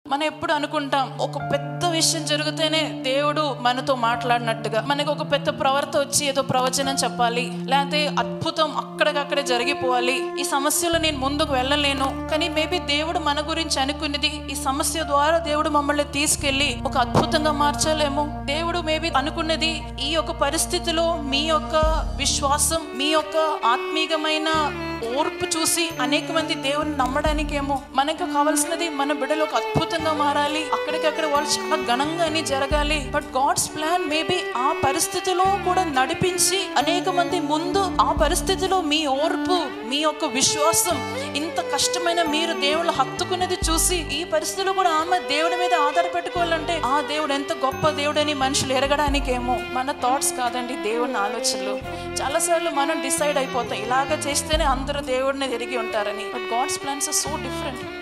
మనం ఎప్పుడు అనుకుంటాం ఒక పెద్ద విషయం జరిగితేనే దేవుడు మనతో మాట్లాడినట్టుగా మనకి ఒక పెద్ద ప్రవర్త వచ్చి ఏదో ప్రవచనం చెప్పాలి లేకపోతే అద్భుతం అక్కడికక్కడే జరిగిపోవాలి ఈ సమస్యలో నేను ముందుకు వెళ్ళలేను కానీ మేబీ దేవుడు మన గురించి అనుకున్నది ఈ సమస్య ద్వారా దేవుడు మమ్మల్ని తీసుకెళ్లి ఒక అద్భుతంగా మార్చాలేమో దేవుడు మేబీ అనుకున్నది ఈ యొక్క పరిస్థితిలో మీ యొక్క విశ్వాసం మీ యొక్క ఆత్మీయమైన ఓర్పు చూసి అనేక మంది దేవుని నమ్మడానికేమో మనకు కావాల్సినది మన బిడ్డలు ఒక అద్భుతంగా మారాలి అక్కడికక్కడ వాళ్ళు చాలా ఘనంగా అని జరగాలి బట్ గాడ్స్ ప్లాన్ మేబీ ఆ పరిస్థితిలో కూడా నడిపించి అనేక మంది ముందు ఆ పరిస్థితిలో మీ ఓర్పు మీ యొక్క విశ్వాసం ఇంత కష్టమైన మీరు దేవుళ్ళు హత్తుకున్నది చూసి ఈ పరిస్థితిలో కూడా ఆమె దేవుడి మీద ఆధారపెట్టుకోవాలంటే ఆ దేవుడు ఎంత గొప్ప దేవుడని మనుషులు ఎరగడానికేమో మన థాట్స్ కాదండి దేవుని ఆలోచనలు చాలాసార్లు మనం డిసైడ్ అయిపోతాం ఇలాగ చేస్తేనే అందరూ దేవుడిని ఎరిగి ఉంటారని but God's plans are so different